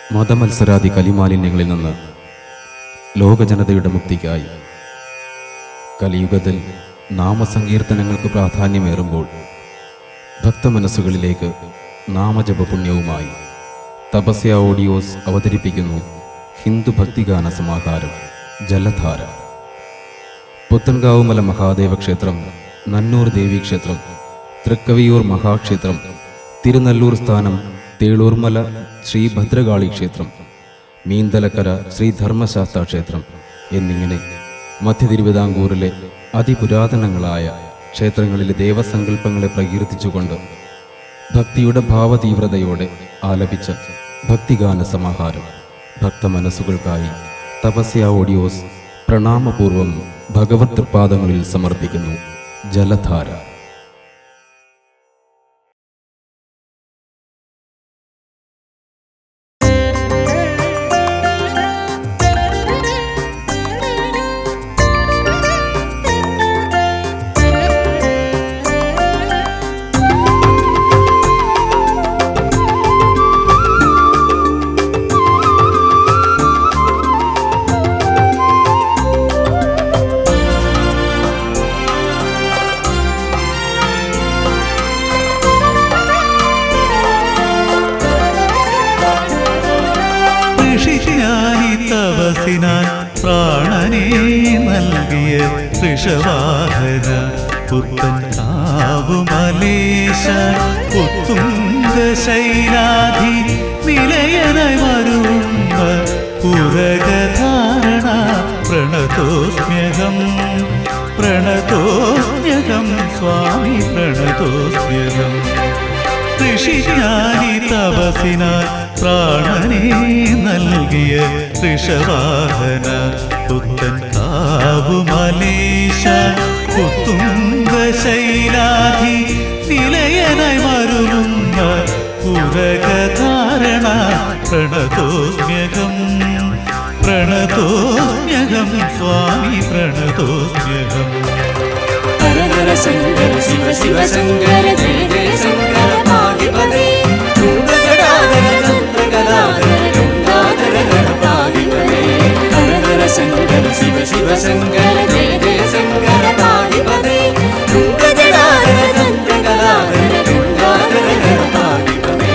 മതമത്സരാദി കലിമാലിന്യങ്ങളിൽ നിന്ന് ലോകജനതയുടെ മുക്തിക്കായി കലിയുഗത്തിൽ നാമസങ്കീർത്തനങ്ങൾക്ക് പ്രാധാന്യമേറുമ്പോൾ ഭക്തമനസ്സുകളിലേക്ക് നാമജപ പുണ്യവുമായി തപസ്യ ഓഡിയോസ് അവതരിപ്പിക്കുന്നു ഹിന്ദു ഭക്തിഗാന സമാഹാരം ജലധാര പുത്തൻകാവുമല മഹാദേവ ക്ഷേത്രം നന്നൂർ ദേവി ക്ഷേത്രം തൃക്കവിയൂർ മഹാക്ഷേത്രം തിരുനല്ലൂർ സ്ഥാനം തേളൂർമല ശ്രീ ഭദ്രകാളി ക്ഷേത്രം മീന്തലക്കര ശ്രീ ധർമ്മശാസ്ത്ര ക്ഷേത്രം എന്നിങ്ങനെ മധ്യ തിരുവിതാംകൂറിലെ അതിപുരാതനങ്ങളായ ക്ഷേത്രങ്ങളിലെ ദേവസങ്കല്പങ്ങളെ പ്രകീർത്തിച്ചുകൊണ്ട് ഭക്തിയുടെ ഭാവതീവ്രതയോടെ ആലപിച്ച ഭക്തിഗാന സമാഹാരം ഭക്തമനസ്സുകൾക്കായി തപസ്യ ഓഡിയോസ് പ്രണാമപൂർവം ഭഗവത് തൃപാദങ്ങളിൽ സമർപ്പിക്കുന്നു ജലധാര ഋഷിയായി തപസിനാൽ പ്രാണനെ നൽകിയ ഋഷവാഹന പുത്തൻ കാവുമലേശ പുത്തുങ്ക ശൈലാധി നിലയനായി വരുന്ന പുരകധാരണ പ്രണതോസ്മ്യഹം പ്രണതോസ്മ്യഹം സ്വാമി പ്രണതോസ്മ്യഹം ഋഷിജ്ഞാനി തപസിനാൽ പ്രാണനെ നൽകിയ ഋഷവാഹന പുത്തൻ കാവുമലേശ പുത്തുങ്ക ശൈലാധി നിലയനായി മരുളുന്ന പുരകധാരണ പ്രണതോസ്മ്യകം പ്രണതോസ്മ്യകം സ്വാമി പ്രണതോസ്മ്യകം ഹര ഹര ശങ്കര ശിവ ശിവ ശങ്കര ജയ ജയ ശങ്കര പാഹിപതി തുംഗജടാധര ചന്ദ്രകലാധര ഗംഗാധര ഹര പാഹിപതി ഹര ഹര ശങ്കര ശിവ ശിവ ശങ്കര ജയ ജയ ശങ്കര പാഹിപതി തുംഗജടാധര ചന്ദ്രകലാധര ഗംഗാധര ഹര പാഹിപതി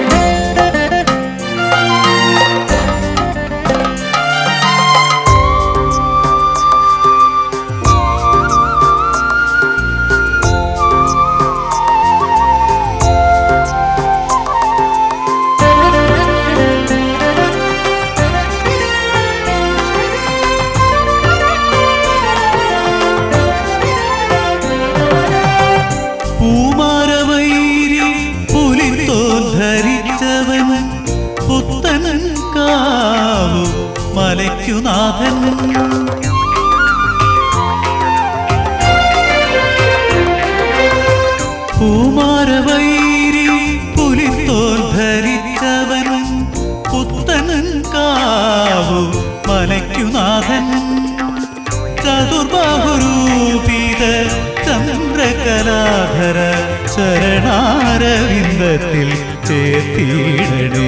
പൂമാരവൈരി പുലിത്തോൽ ധരിച്ചവൻ പുത്തൻ കാവു മലയ്ക്കുനാഥൻ പൂമാരവൈരി പുലിത്തോൽ ധരിച്ചവൻ പുത്തൻ കാവു മലയ്ക്കുനാഥൻ ചതുർബാഹുരൂപിത ചന്ദ്രകലാധര ശരണാരവിന്ദത്തിൽ ചേർത്തിടണേ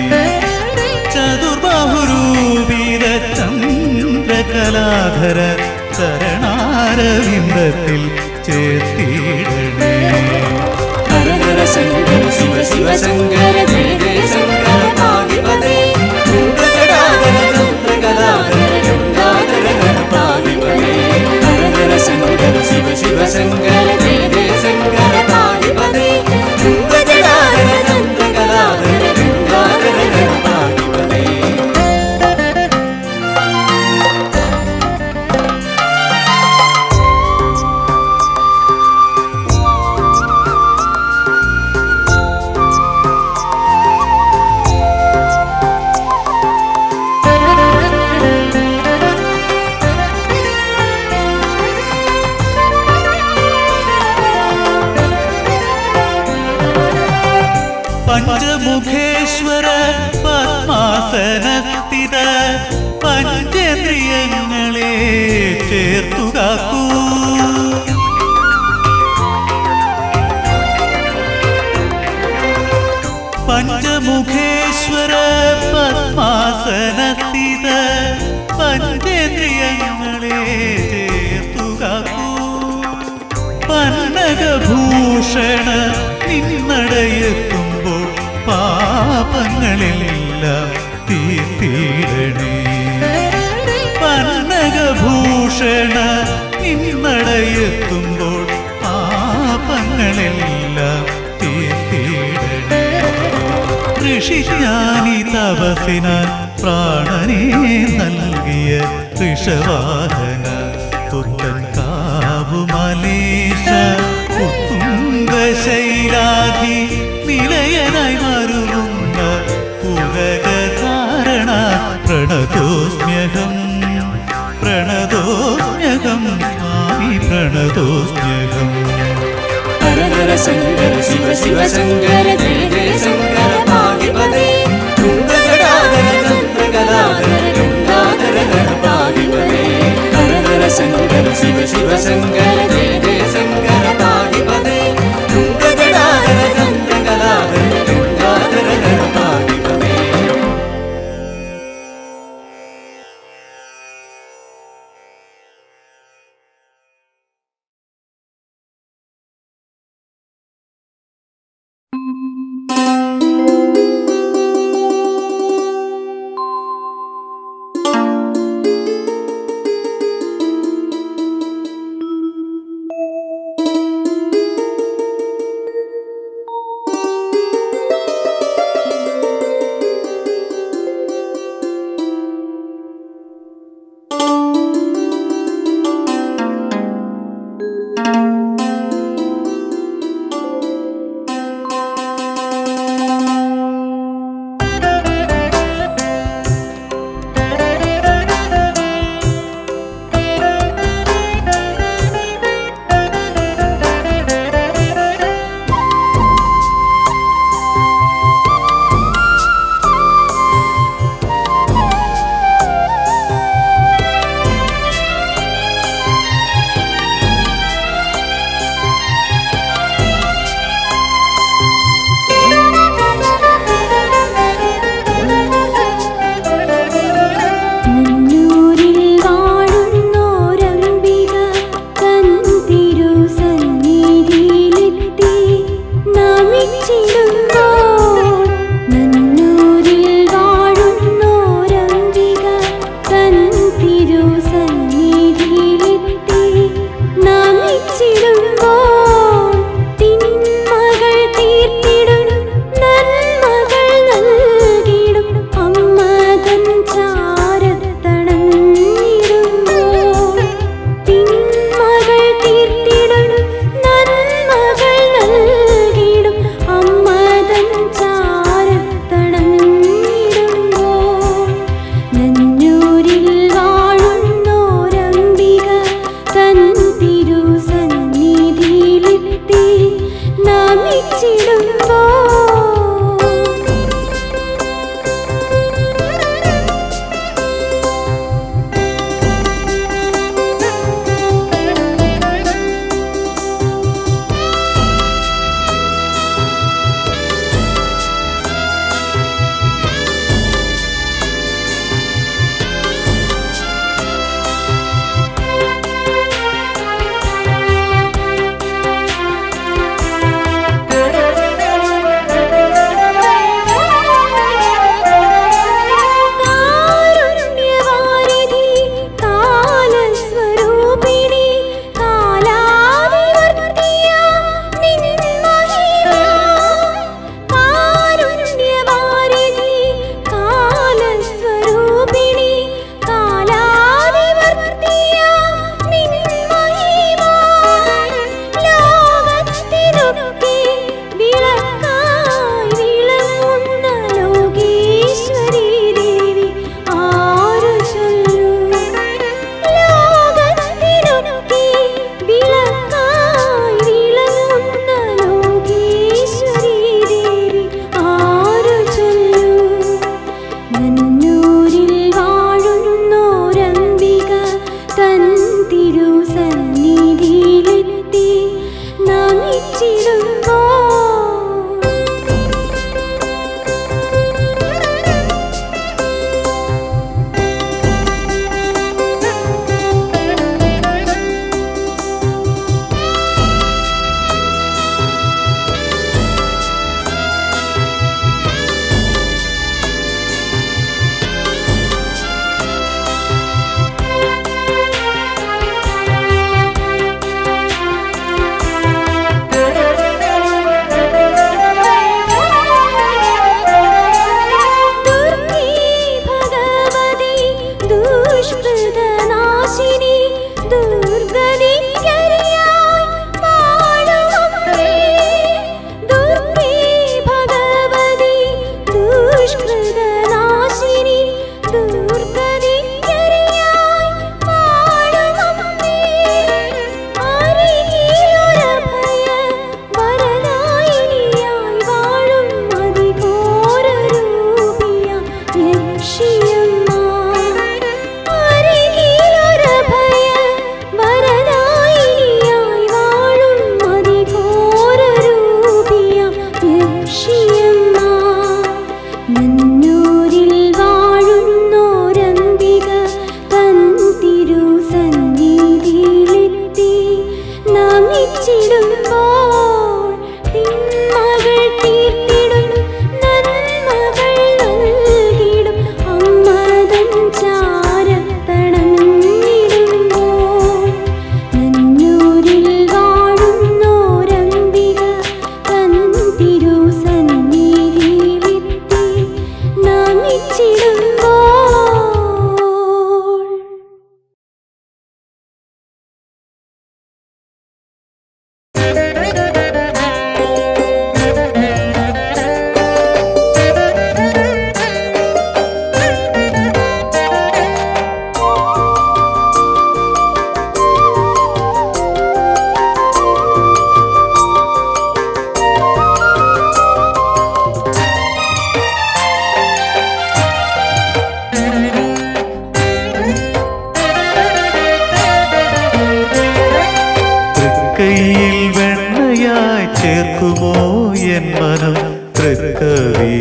ചതുർബാഹുരൂപിത ചന്ദ്രകലാധര ശരണാരവിന്ദത്തിൽ ചേർത്തിടണേ ഹര ഹര ശങ്കര ശിവ ശിവ ശങ്കര ജയ ജയ ശങ്കര പാഹിപതി തുംഗജടാധര ചന്ദ്രകലാധര ഗംഗാധര ഹര പാഹിപതി ഹര ഹര ശങ്കര ശിവ ശിവ ശങ്കര ജയ ജയ ശങ്കര പാഹിപതി തുംഗജടാധര ചന്ദ്രകലാധര ഗംഗാധര ഹര പാഹിപതി പഞ്ചമുഖേശ്വര പത്മാസനസ്ഥിത പഞ്ചേന്ദ്രിയങ്ങളെ ചേർത്തുകാക്കൂ പഞ്ചമുഖേശ്വര പത്മാസനസ്ഥിത പഞ്ചേന്ദ്രിയങ്ങളെ ചേർത്തുകാക്കൂ പന്നകഭൂഷണ നിന്നടയെത്തുമ്പോൾ പാപങ്ങളെല്ലാം തീർത്തിടണേ പന്നകഭൂഷണ നിന്നടയെത്തുമ്പോൾ പാപങ്ങളെല്ലാം തീർത്തിടണേ ഋഷിജ്ഞാനി തപസിനാൽ പ്രാണനെ നൽകിയ ഋഷവാഹന പുത്തൻ കാവുമലേശ ഉത്തുംഗശൈലാധി നിലയനായി മരുളുന്ന പുരകധാരണ പ്രണതോസ്മ്യഹം പ്രണതോസ്മ്യഹം സ്വാമി പ്രണതോസ്മ്യഹം ഹര ഹര ശങ്കര ശിവ ശിവ ശങ്കര ജയ ജയ ശങ്കര പാഹിപതേ തുംഗജടാധര ചന്ദ്രകലാധര ഗംഗാധര ഹര പാഹിപതേ ഹര ഹര ശങ്കര ശിവ ശിവ ശങ്കര ജയ ജയ ശങ്കര പാഹിപതേ തുംഗജടാധര ചന്ദ്രകലാധര ഗംഗാധര ഹര പാഹിപതേ ും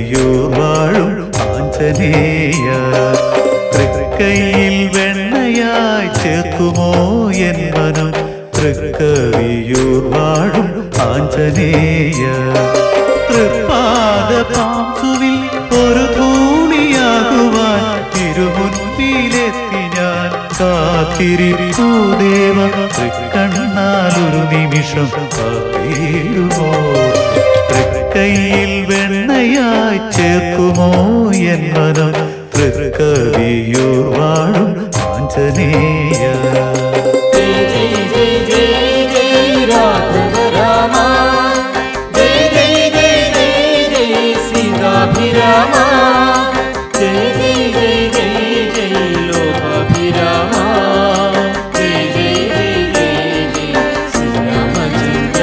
തൃക്കവിയൂർ വാഴും ആഞ്ജനേയ തൃക്കൈയിൽ വെണ്ണയായി ചേർക്കുമോ എൻ മനം തൃക്കവിയൂർ വാഴും ആഞ്ജനേയ തൃപ്പാദ പാംസുവിൽ ഒരു ഭൂമിയാകുവാൻ തിരുമുൻപിലെത്തി ഞാൻ കാത്തിരിപ്പൂ ദേവ തൃക്കണ്ണാലൊരു നിമിഷം കാത്തിടുമോ തൃക്കൈയിൽ വെണ്ണയായി ചേർക്കുമോ എൻ മനം തൃക്കവിയൂർ വാഴും ആഞ്ജനേയ ജയ ജയ ജയ ജയ ജയ രാഘവ രാമ ജയ ജയ ജയ ജയ ജയ സീതാഭിരാമ ജയ ജയ ജയ ജയ ജയ ലോകാഭിരാമ ജയ ജയ ജയ ജയ ജയ ശ്രീരാമചന്ദ്ര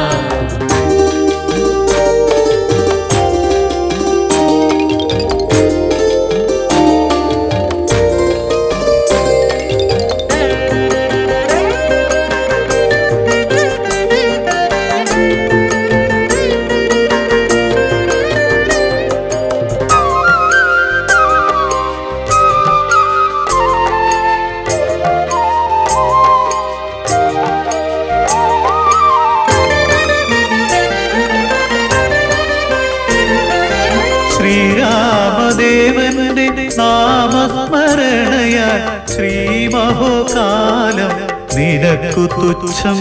ശ്രീരാമദേവന്റെ നാമസ്മരണയാൽ ശ്രീമഹോകാലം നിനക്കു തുച്ഛം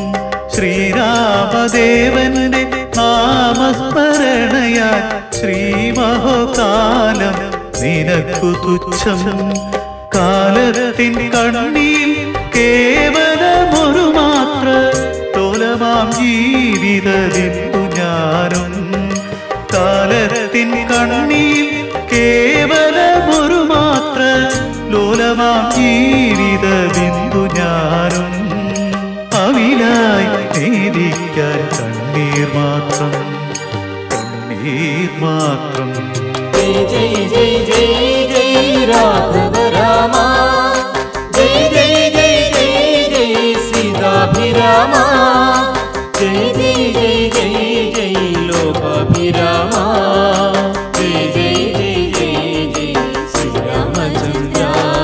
ശ്രീരാമദേവന്റെ നാമസ്മരണയാൽ ശ്രീമഹോകാലം നിനക്കു തുച്ഛം കാലത്തിൻ കണ്ണീൽ കേവലമൊരു മാത്ര തോലമാം ജീവിതതിന്നു ഞാനും കാലത്തിൻ കണ്ണീൽ കേവലമൊരു മാത്ര ലോലമാം ജീവിത ബിന്ദു ഞാനും അവിലായി നേദിക്കാൻ കണ്ണീർ മാത്രം കണ്ണീർ മാത്രം ജയ ജയ ജയ ജയ ജയ രാഘവ രാമ ജയ ജയ ജയ ജയ ജയ സീതാഭിരാമ ജയ ജയ ജയ ജയ ജയ ലോകാഭിരാമ ജയ ജയ ജയ ജയ ജയ ശ്രീരാമചന്ദ്ര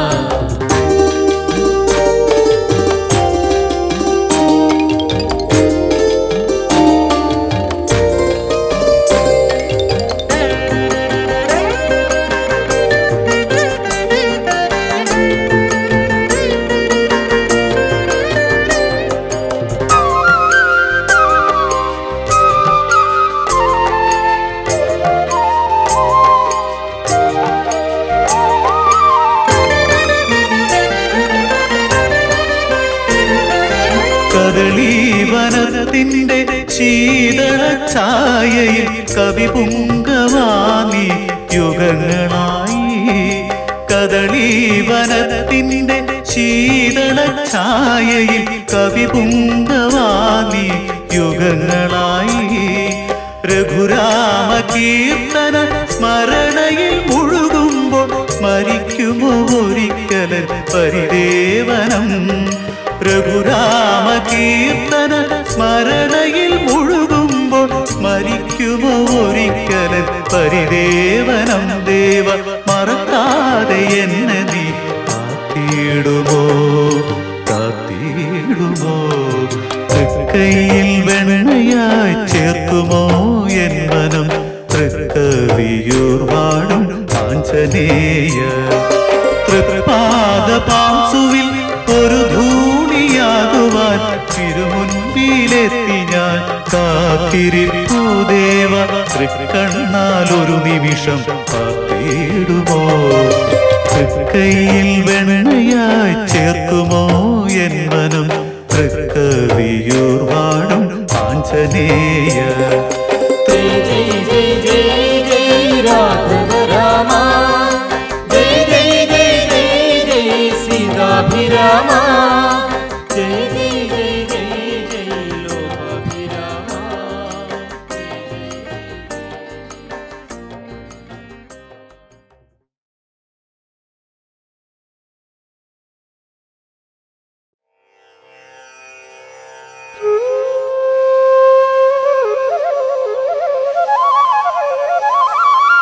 കദളീവനത്തിന്റെ ശീതള ഛായയിൽ കവി പുങ്കവാനി യുഗങ്ങളായി കദളീവനത്തിന്റെ ശീതള ഛായയിൽ കവി പുങ്കവാനി യുഗങ്ങളായി രഘുരാമ കീർത്തന സ്മരണയിൽ മുഴുകുമ്പോൾ സ്മരിക്കുമോ ഒരിക്കലൻ പരിദേവനം രഘുരാമ കീർത്തന സ്മരണയിൽ മുഴുകുമ്പോൾ സ്മരിക്കുമോ ഒരിക്കലൻ പരിദേവനം ദേവ മറക്കാതെ എന്നെ നീ കാത്തിടുമോ കാത്തിടുമോ തൃക്കൈയിൽ വെണ്ണയായി ചേർക്കുമോ എൻ മനം തൃക്കവിയൂർ വാടും ആഞ്ജനേയ തൃപാദ പാംസുവിൽ ഒരു ധൂണിയാകുവാൻ തിരുമുൻപിലെത്തി ഞാൻ കാത്തിരിപ്പൂ ദേവ തൃക്കണ്ണാലൊരു നിമിഷം കാത്തിടുമോ തൃക്കൈയിൽ വെണ്ണയായി ചേർക്കുമോ എൻ മനം തൃക്കവിയൂർ വാടും ആഞ്ജനേയ ജയ ജയ ജയ ജയ ജയ രാഘവ രാമ ജയ ജയ ജയ ജയ ജയ സീതാഭിരാമ ജയ ജയ ജയ ജയ ജയ ലോകാഭിരാമ Thank you.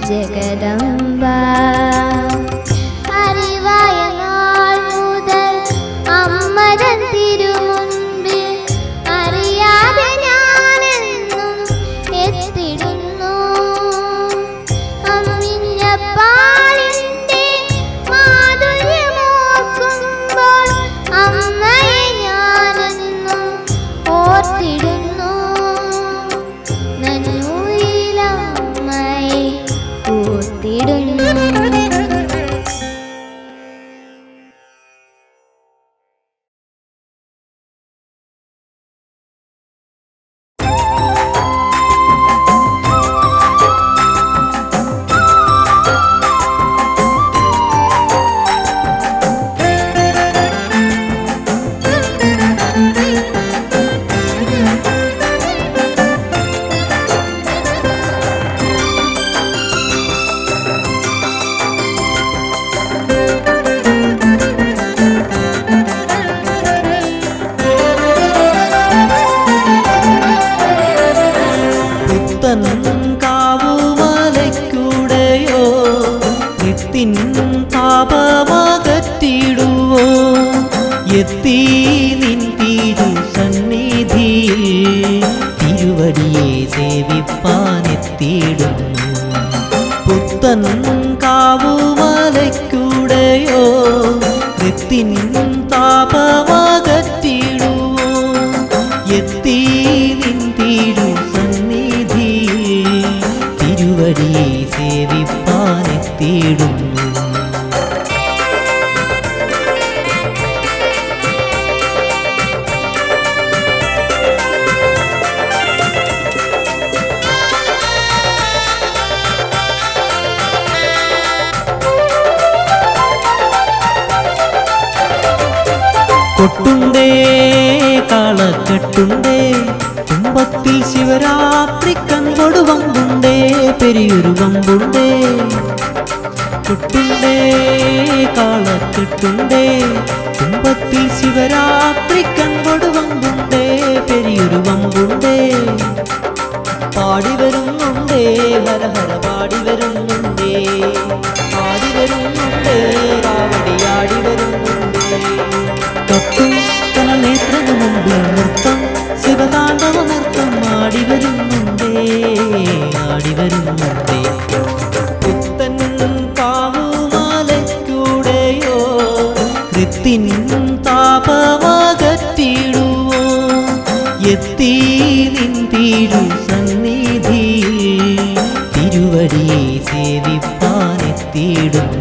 ജഗദംബ അറിവായ നാൾ മുതൽ അമ്മതൻ തിരുമുൻപിൽ അറിയാതെ ഞാനെന്നും എത്തിടുന്നു അമ്മിഞ്ഞ പാലിന്റെ മാധുര്യമോർക്കുമ്പോൾ അമ്മയെ ഞാനെന്നും ഓർത്തിടുന്നു നന്നൂയിലമ്മയെ ഓർത്തിടുന്നു പുത്തൻ കാവുമലയ്ക്കൂടെയോ നിത്തിൻ താപമകറ്റിടുവോ എത്തി നിൻ തിരു സന്നിധിയിൽ തിരുവടിയെ സേവിപ്പാനെത്തിയിടുന്നു പുത്തൻ കാവുമലയ്ക്കൂടെയോ നിത്തിൻ താപമകറ്റിടുവോ എത്തി നിൻ തിരു സന്നിധിയിൽ തിരുവടിയെ സേവിപ്പാനെത്തിയിടുന്നു കൊട്ടുണ്ടേ കാളക്കെട്ടുണ്ടേ തുമ്പത്തിൽ ശിവരാത്രി കൺകൊടു വമ്പുണ്ടേ പെരിയൊരു വമ്പുണ്ടേ കൊട്ടുണ്ടേ കാളക്കെട്ടുണ്ടേ തുമ്പത്തിൽ ശിവരാത്രി കൺകൊടു വമ്പുണ്ടേ പെരിയൊരു വമ്പുണ്ടേ പാടി വരുന്നുണ്ടേ ഹര ഹര പാടി വരുന്നുണ്ടേ പാടി വരുന്നുണ്ടേ രാവടിയാടി വരുന്നുണ്ടേ കത്തും കന നേത്രന മുമ്പിൽ നൃത്തം ശിവതാണ്ഡവ നൃത്തം ആടി വരുന്നുണ്ടേ ആടി വരുന്നുണ്ടേ പുത്തൻ കാവുമാലയ്ക്കൂടെയോ കൃത്തിൻ താപമകറ്റിടുവോ എത്തി നിൻ തിരു സന്നിധിയിൽ തിരുവടിയെ സേവിപ്പാനെത്തിയിടുന്നു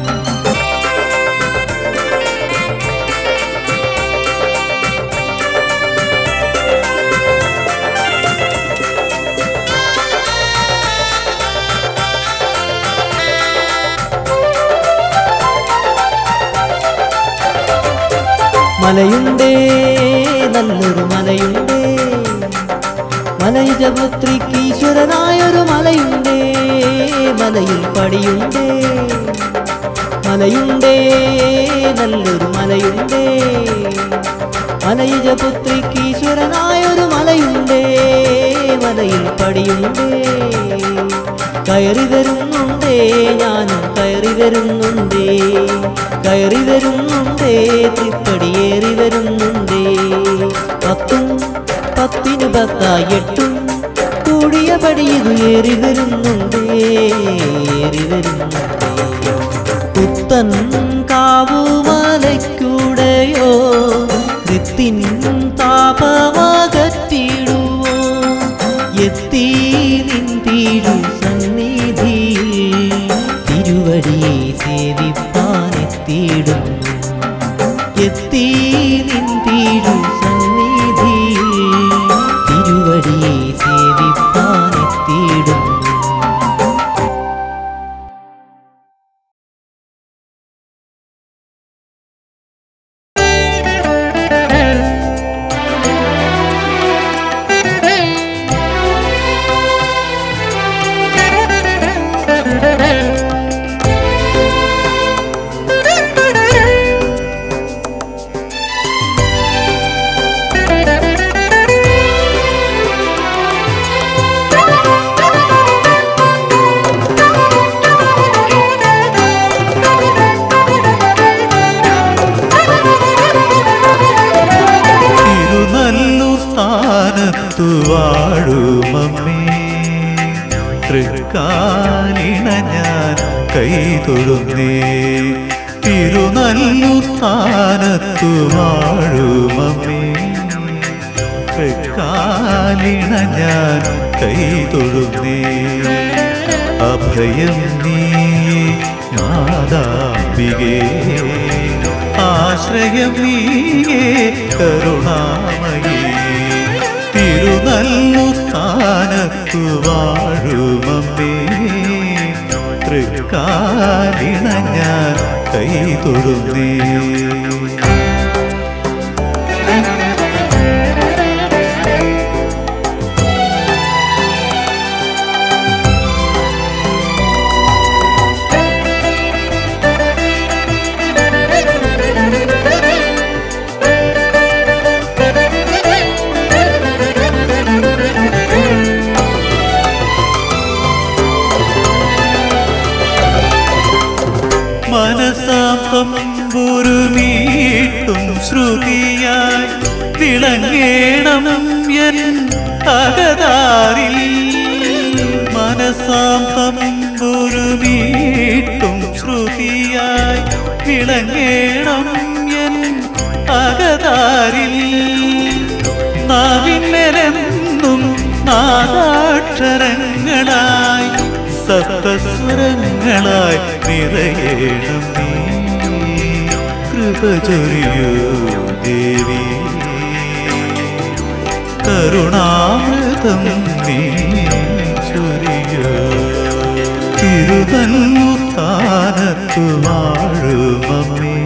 മലയുണ്ടേ നല്ലൊരു മലയുണ്ടേ മലയുജപുത്രിക്ക് ഈശ്വരനായൊരു മലയുണ്ടേ മലയിൽ പടിയുണ്ടേ മലയുണ്ടേ നല്ലൊരു മലയുണ്ടേ മലയുജപുത്രിക്ക് ഈശ്വരനായൊരു മലയുണ്ടേ മലയിൽ പടിയുണ്ടേ കയറി വരുന്നുണ്ടേ ഞാനും കയറി വരുന്നുണ്ടേ കയറി വരുന്നുണ്ടേ തൃപ്പടിയേറി വരുന്നുണ്ടേ പത്തും പത്തിനു പത്തായി എട്ടും കൂടിയ പടിയത് ഏറി വരുന്നുണ്ടേ ഏറി വരുന്നുണ്ടേ പുത്തൻ കാവുമലയ്ക്കൂടെയോ കൃത്തിൻ താപമകറ്റിടുവോ എത്തി നിൻ തിരു സന്നിധിയിൽ തിരുവടിയെ സേവിപ്പാനെത്തിയിടുന്നു എത്തി നിൻ തിരു സന്നിധിയിൽ തിരുവടിയെ സേവിപ്പാനെത്തിയിടുന്നു Thank you. തൃക്കാലിണ ഞാൻ കൈതൊഴുന്നേ തിരുനല്ലു സ്ഥാനത്തു വാഴുമമ്മേ തൃക്കാലിണ ഞാൻ കൈതൊഴുന്നേ അഭയം നീ നാദാംബികേ ആശ്രയം നീയേ കരുണാമയേ തിരുനല്ലു സ്ഥാനത്തു വാഴുമമ്മേ തൃക്കാലിണ ഞാൻ കൈതൊഴുന്നേ മനസാം തമ്പുരുമീട്ടും ശ്രുതിയായി വിളങ്ങേണം എൻ അകതാരിൽ മനസാം തമ്പുരുമീട്ടും ശ്രുതിയായി വിളങ്ങേണം എൻ അകതാരിൽ നാവിന്മേലെന്നും നാദാക്ഷരങ്ങളായി സപ്തസ്വരങ്ങളായി നിറയേണം നീ കൃപ ചൊരിയൂ ദേവി കരുണാമൃതം നീ ചൊരിയൂ തിരുതല്ലു സ്ഥാനത്തു വാഴുമമ്മേ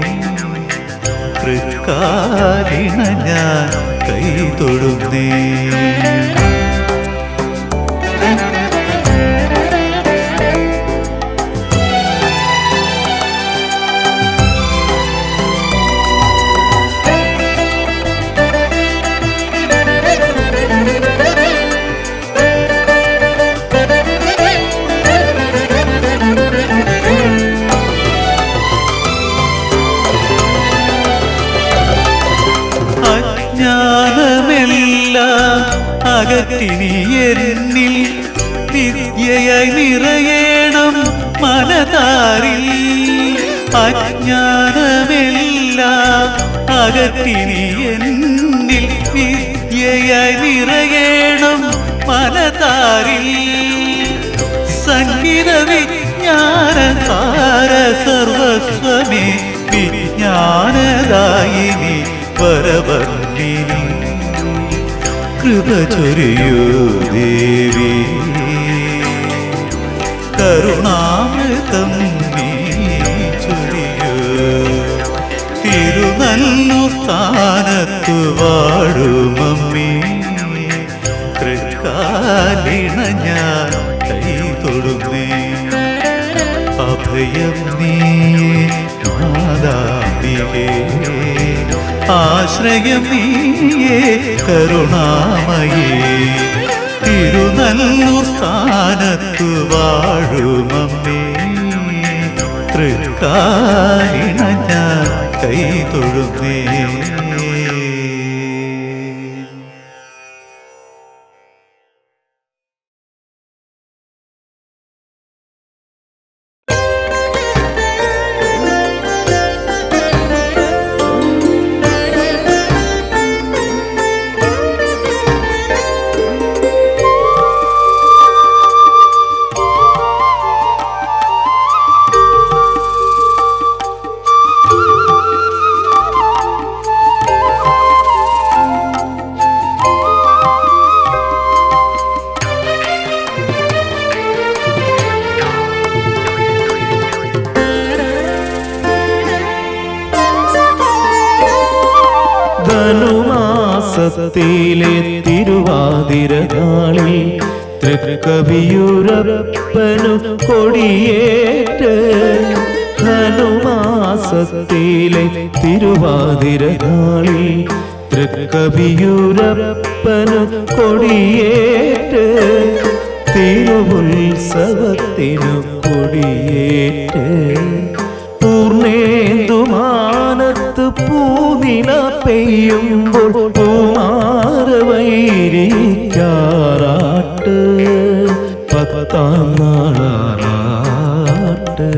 തൃക്കാലിണ ഞാൻ കൈതൊഴുന്നേ അജ്ഞാനമെല്ലാം അകറ്റിനി എന്നിൽ വിദ്യയായി നിറയേണം മനതാരിൽ അജ്ഞാനമെല്ലാം അകറ്റിനി എന്നിൽ വിദ്യയായി നിറയേണം മനതാരിൽ സംഗീത വിജ്ഞാന സാര സർവസ്വമേ വിജ്ഞാനദായിനി വരവർണ്ണിനി കൃപ ചൊരിയൂ ദേവി കരുണാമൃതം നീ ചൊരിയൂ തിരുനല്ലു സ്ഥാനത്തു വാഴുമമ്മേ തൃക്കാലിണ ഞാൻ കൈതൊടുന്നേ അഭയം നീ മാതാപികേ ആശ്രയം നീയേ കരുണാമയേ തിരുനല്ലു സ്ഥാനത്തു വാഴുമമ്മേ തൃക്കാലിണ ഞാൻ കൈതൊഴുന്നേ ധനുമാസത്തിലെ തിരുവാതിരനാളിൽ തൃക്കവിയൂരപ്പനു കൊടിയേറ്റ് ധനുമാസത്തിലെ തിരുവാതിരനാളിൽ തൃക്കവിയൂരപ്പനു കൊടിയേറ്റ് തിരുവുത്സവത്തിനു കൊടിയേറ്റ് പൂർണേന്ദുമാനത്ത് പൂനില പെയ്യുമ്പോൾ പൂമാരവൈരിക്കാറാട്ട് പത്താം പത്താം നാളാറാട്ട്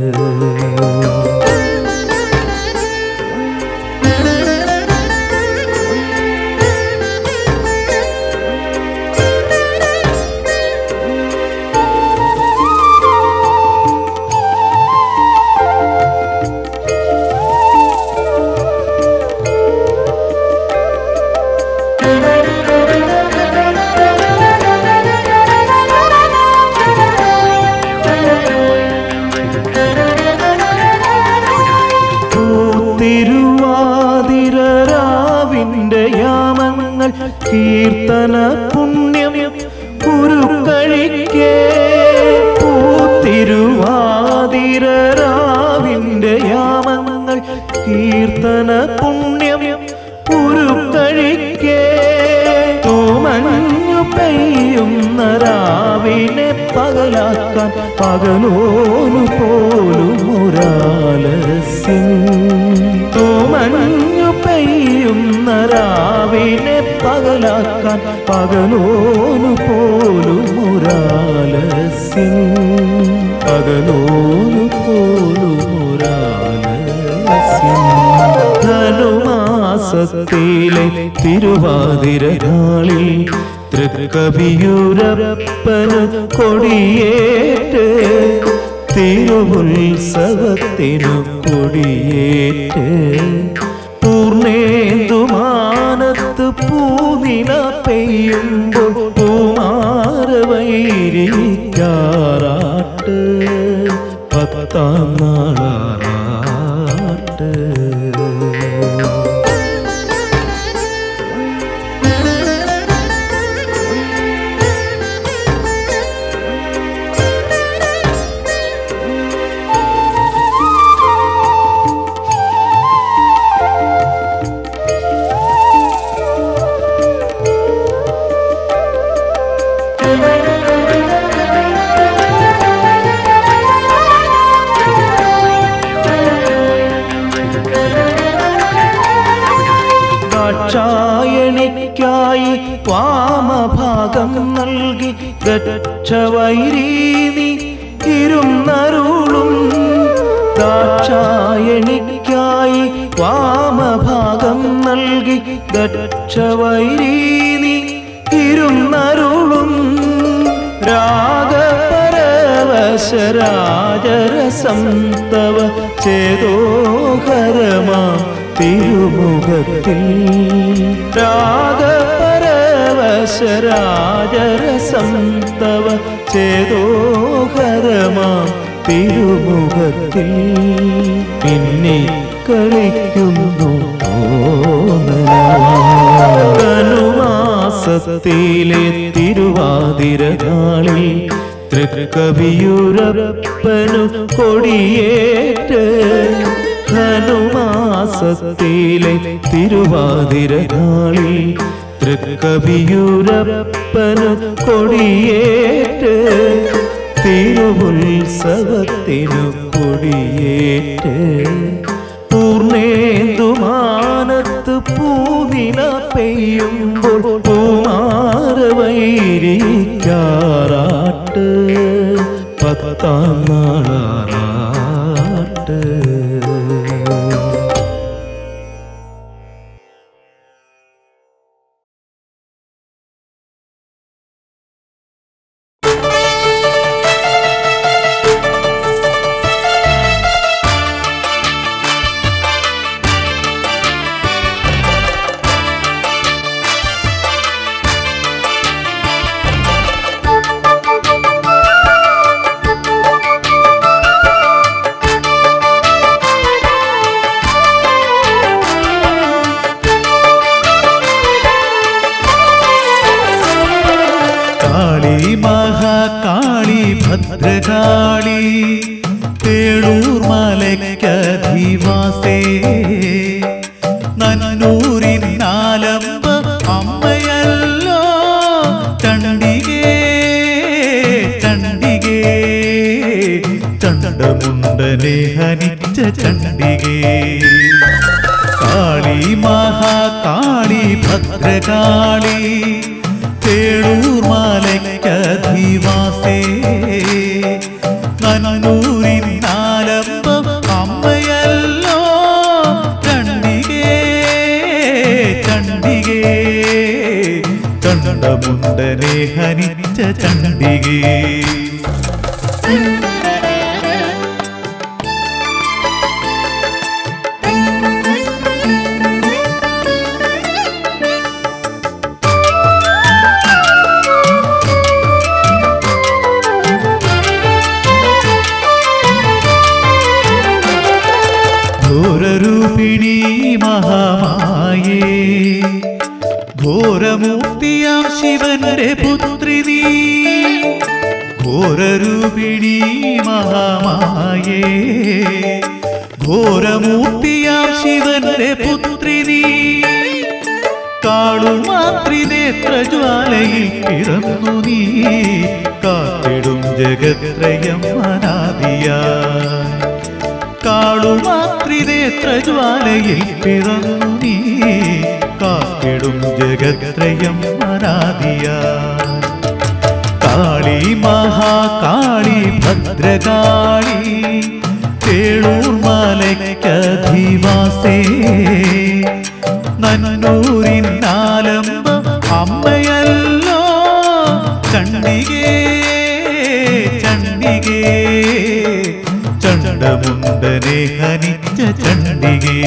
തിരുവാതിരാവിന്റെ യാമങ്ങൾ കീർത്തന പുണ്യം ഉരുക്കഴിക്കേ പൂത്തിരുവാതിരാവിന്റെ യാമങ്ങൾ കീർത്തന പുണ്യം ഉരുക്കഴിക്കേ തൂമഞ്ഞു പെയ്യുന്ന രാവിനെ പകലാക്കാൻ പകലോനു പോലും ഒരാലസ്യം തൂമഞ്ഞു പെയ്യുന്ന രാവിനെ പകലാക്കാൻ പകലോനു പോലും ഒരാലസ്യം പകലോനു പോലും ഒരാലസ്യം ധനുമാസത്തിലെ തിരുവാതിര നാളിൽ തൃക്കവിയൂരപ്പന് കൊടിയേറ്റ് തിരുവുത്സവത്തിനു കൊടിയേറ്റ് പൂർണേന്ദുമാനത്ത് പൂനില പെയ്യുമ്പോൾ പൂമാരവൈരിക്കാറാട്ട് പത്താം നാളാറാട്ട് ദാക്ഷായണിക്കായി വാമഭാഗം നൽകി ദക്ഷവൈരീനി ഇരുന്നരുളും ദാക്ഷായണിക്കായി വാമഭാഗം നൽകി ദക്ഷവൈരീനി ഇരുന്നരുളും രാഗപരവശരാജരസം തവ ചേതോഹരമാ തിരുമുഖത്തിൽ രാഗപരവശരാജരസം തവ ചേതോഹരമാ തിരുമുഖത്തിൽ പിന്നെ കളിക്കുന്നു ധനുമാസത്തിലെ തിരുവാതിര നാളിൽ തൃക്കവിയൂരപ്പനു കൊടിയേറ്റ് ധനുമാസത്തിലെ തിരുവാതിര നാളിൽ തൃക്കവിയൂരപ്പനു കൊടിയേറ്റ് തിരുവുത്സവത്തിനു കൊടിയേറ്റ് പൂർണേന്ദുമാനത്ത് പൂനില പെയ്യുമ്പോൾ പൂമാരവൈരിക്കാറാട്ട് പത്താം നാളാറാട്ട് കാളി മഹാകാളി ഭദ്രകാളി തേളൂർ മലയ്ക്കധിവാസേ നന്നൂരിൻ നാലമ്പ അമ്മയല്ലോ ചണ്ഡികേ ചണ്ഡികേ ചണ്ടമുണ്ടനെ ഹനിച്ച ചണ്ഡികേ കാളി മഹാകാളി ഭദ്രകാളി തേളൂർ മലയ്ക്കധിവാസേ നന്നൂരിൻ നാലമ്പം അമ്മയല്ലോ ചണ്ഡികേ ചണ്ഡികേ ചണ്ടമുണ്ടനെ ഹനിച്ച ചണ്ഡികേ ഘോരൂപിണി മഹാമായേ ഘോരമൂർത്തിയാം ശിവന്റെ പുത്രി നീ ഘോരൂപിണി മഹാമായേ ഘോരമൂർത്തിയാം ശിവന്റെ പുത്രി നീ കാളുമാത്രിനേത്രജ്വാലയിൽ പിറന്നു നീ കാത്തിടും ജഗത്രയം അനാദിയായി കാളുമാത്രിനേത്രജ്വാലയിൽ പിറന്നു നീ കാക്കിടും ജഗത്രയം അനാദിയായി കാളി മഹാകാളി ഭദ്രകാളി തേളൂർ മലയ്ക്കധിവാസേ നന്നൂരിൻ നാലമ്പ അമ്മയല്ലോ ചണ്ഡികേ ചണ്ഡികേ ചണ്ടമുണ്ടനെ ഹനിച്ച ചണ്ഡികേ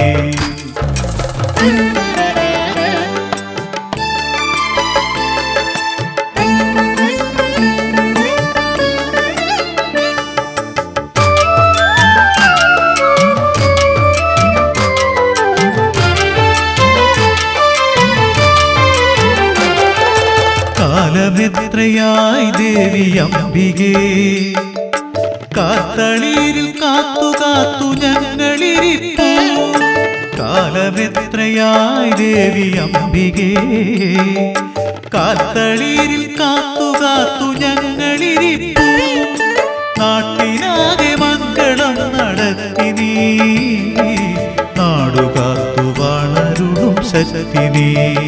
കാലമെത്രയായി ദേവി അംബികേ കാത്തളീരിൽ കാത്തു കാത്തു ഞങ്ങളിരിപ്പൂ കാലമെത്രയായി ദേവി അംബികേ കാത്തളീരിൽ കാത്തു കാത്തു ഞങ്ങളിരിപ്പൂ നാട്ടിനാകെ മംഗളം നടത്തി നീ നാടുകാത്തു വളരുളും ശക്തി നീ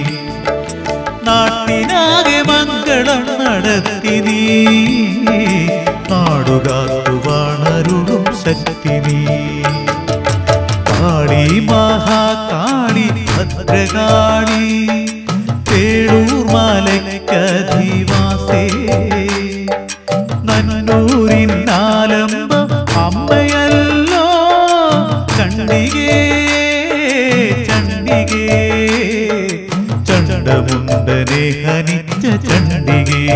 നാട്ടിനാകെ മംഗളം നടത്തി നീ നാടുകാത്തു വളരുളും ശക്തി നീ കാളി മഹാകാളി ഭദ്രകാളി തേളൂർ മലയ്ക്കധിവാസേ നന്നൂരിൻ നാലമ്പ അമ്മയല്ലോ ചണ്ഡികേ ചണ്ഡികേ ചണ്ടമുണ്ടനെ ഹനിച്ച ചണ്ഡികേ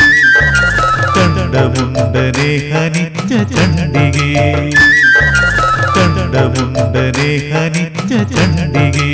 ചണ്ടമുണ്ടനെ ഹനിച്ച ചണ്ഡികേ ചണ്ടമുണ്ടനെ ഹനിച്ച ചണ്ഡികേ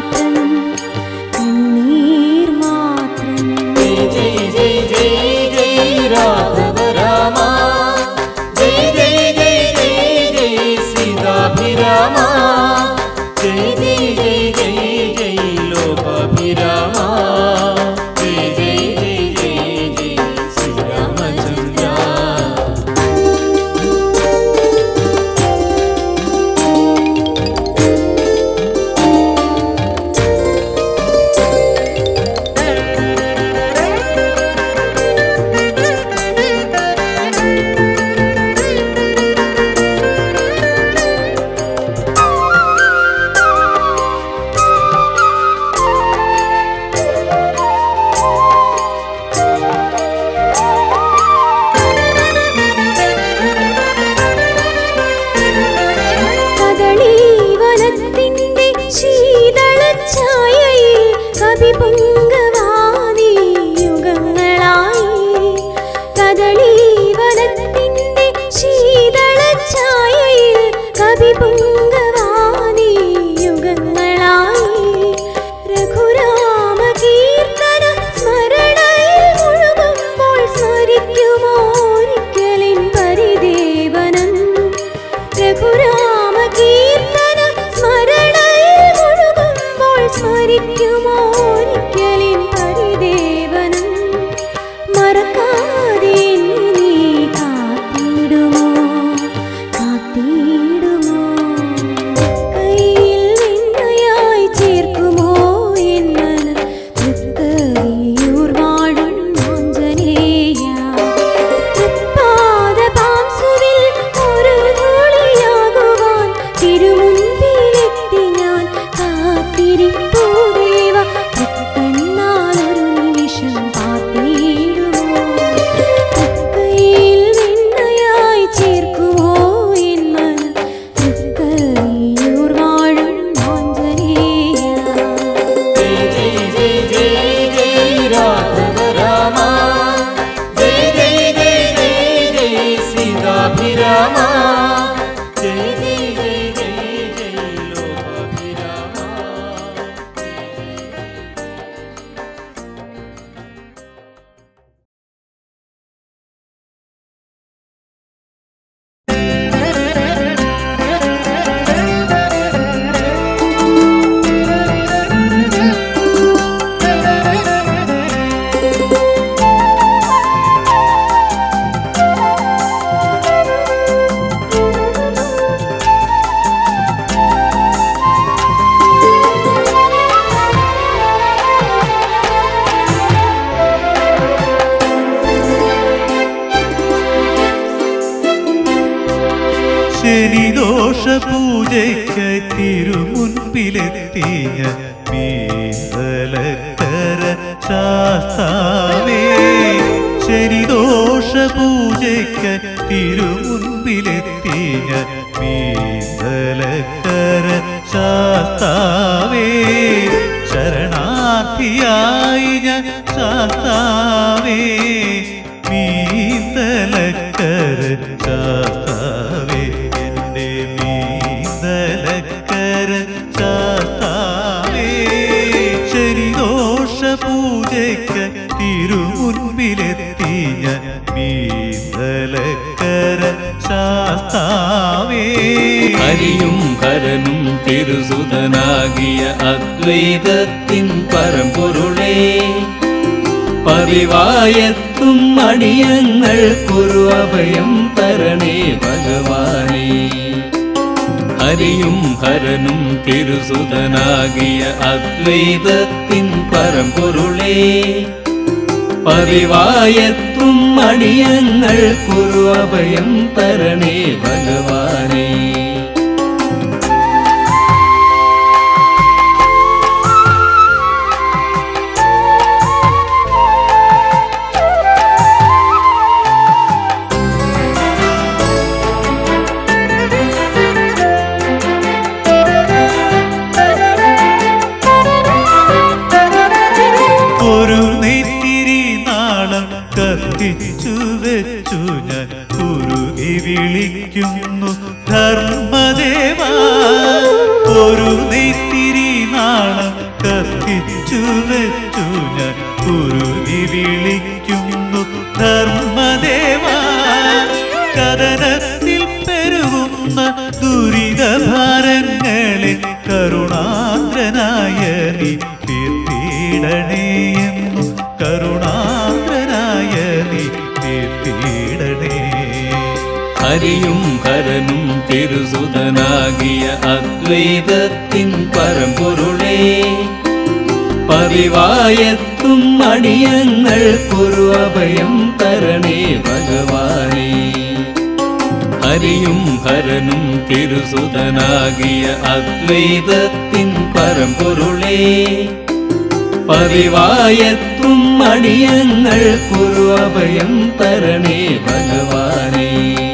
മാത്രം കണ്ണീർ മാത്രം ജയ ജയ ജയ ജയ ജയ രാഘവ രാമ ജയ ജയ ജയ ജയ ജയ സീതാഭിരാമ ജയ ജയ ജയ ജയ ജയ ലോകാഭിരാമ ജയ ജയ ജയ ജയ ജയ ശ്രീരാമചന്ദ്ര കദളീവനത്തിന്റെ ശീതളഛായയിൽ കവിപുങ്കവാനീ യുഗങ്ങളായി കദളീവനത്തിന്റെ ശീതളഛായയിൽ കവിപുങ്കവാനീ യുഗങ്ങളായി രഘുരാമ കീർത്തന സ്മരണയിൽ മുഴുകുമ്പോൾ സ്മരിക്കുമോ ഒരിക്കലിൻ പരിദേവനം രഘുരാമ കീർത്തന സ്മരണയിൽ മുഴുകുമ്പോൾ സ്മരിക്കുമോ ഒരിക്കലിൻ പരിദേവനം മറക്കാതെ എന്നെ നീ കാത്തിടുമോ കാത്തിടുമോ കയ്യിൽ നിന്നയായി ചേർക്കുമോ എന്നന തൃക്കവിയൂർ വാഴും ആഞ്ജനേയ തൃപ്പാദപാംസുവിൽ ഒരു ധൂളിയാകുവാൻ തിരുമുൻപിലെത്തി ഞാൻ കാത്തിരിപ്പൂ ദേവ തൃക്കണ്ണാലൊരു നിമിഷം കാത്തിടുമോ തൃക്കൈയിൽ വെണ്ണയായി ചേർക്കുമോ എൻ മനം തൃക്കവിയൂർ വാഴും ആഞ്ജനേയ ജയ ജയ ജയ ജയ ജയ രാഘവ രാമ ജയ ജയ ജയ ജയ ജയ സീതാഭിരാമ ജയ ജയ ജയ ജയ ജയ ലോകാഭിരാമ ശനിദോഷ പൂജയ്ക്ക് തിരുമുൻപിലെത്തിയ മീതലക്കര ശാസ്താവേ ശനിദോഷ പൂജയ്ക്ക് തിരുമുൻപിലെത്തിയ മീതലക്കര ശാസ്താവേ ശരണാർത്ഥിയായി ഞാൻ ശാസ്താവേ മീതലക്കര ശാസ്താവേ എൻ്റെ മീതലക്കര ശാസ്താവേ ശരിദോഷ പൂജയ്ക്ക് തിരുമുൻപിലെത്തി ഞാൻ മീതലക്കര ശാസ്താവേ ഹരിയും ഹരനും തിരുസുതനാകിയ അദ്വൈതത്തിൻ പരമ്പൊരുളേ പതിവായെത്തും അടിയങ്ങൾ കുരു അഭയം തരണേ ഭഗവാനേ ഹരിയും ഹരനും തിരുസുതനാകിയ അദ്വൈതത്തിൻ പരമ്പൊരുളേ പതിവായെത്തും അടിയങ്ങൾ കുരു അഭയം തരണേ ഭഗവാനേ ഒരു നെറ്റിരി നാളം കത്തിച്ചു വെച്ചു ഞാൻ കുരുകി വിളിക്കുന്നു ധർമ്മദേവ ഒരു നെറ്റിരി നാളം വെച്ചു ഞാൻ കുരുകി വിളിക്കുന്നു ധർമ്മദേവ കഥനത്തിൽ പെരുകുന്ന ദുരിതഭാരങ്ങളെ കരുണാദ്രനായ നീ തീർത്തിടണേയെന്നു കരുണാദ്രനായ നീ തീർത്തിടണേ ഹരിയും ഹരനും തിരുസുതനാകിയ അദ്വൈതത്തിൻ പരമ്പൊരുളേ പതിവായെത്തും അടിയങ്ങൾക്കൊരു അഭയം തരണേ ഭഗവാനേ ഹരിയും ഹരനും തിരുസുതനാകിയ അദ്വൈതത്തിൻ പരമ്പൊരുളേ പതിവായെത്തും അടിയങ്ങൾക്കൊരു അഭയം തരണേ ഭഗവാനേ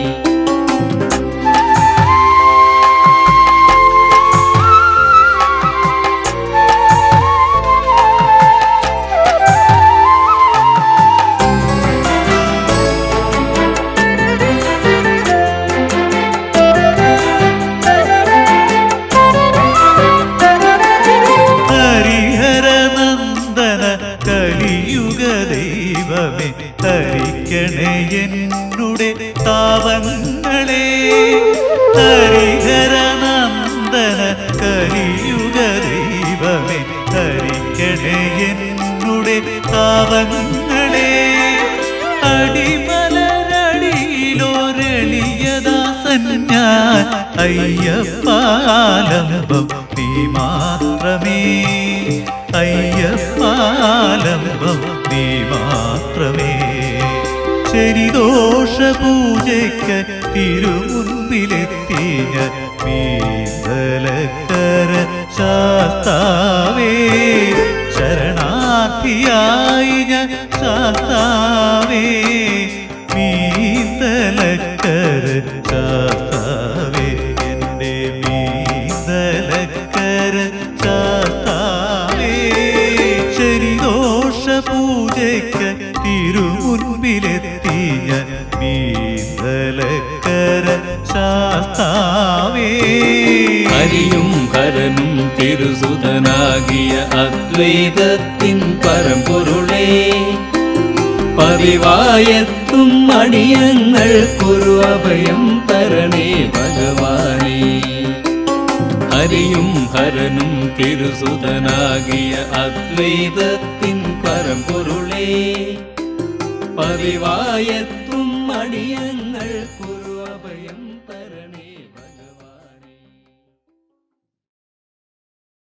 ഹരിഹരനന്ദന കലിയുഗ ദൈവമേ ഹരിക്കണേ എന്നുടെ താപങ്ങളെ ഹരിഹരനന്ദന കലിയുഗ ദൈവമേ ഹരിക്കണേ എന്നുടെ താപങ്ങളെ അടിമലരടിയിലോരെളിയദാസൻ ഞാൻ അയ്യപ്പാലംബം നീ മാത്രമേ അയ്യപ്പാലംബം നീ മാത്രമേ ശരിദോഷ പൂജയ്ക്ക് തിരുമുൻപിലെത്തി ഞാൻ മീതലക്കര ശാസ്താവേ ശരണാർത്ഥിയായി ഞാൻ ശാസ്താവേ മീതലക്കര ശാസ്താവേ എൻ്റെ മീതലക്കര ശാസ്താവേ ശരിദോഷ പൂജയ്ക്ക് തിരുമുൻപിലെത്തി ഞാൻ മീതലക്കര ശാസ്താവേ ഹരിയും ഹരനും തിരുസുതനാകിയ അദ്വൈതത്തിൻ പരമ്പൊരുളേ പതിവായെത്തും അടിയങ്ങൾക്കൊരു അഭയം തരണേ ഭഗവാനേ ഹരിയും ഹരനും തിരുസുതനാകിയ അദ്വൈതത്തിൻ പരമ്പൊരുളേ പതിവായെത്തും അടിയങ്ങൾക്കൊരു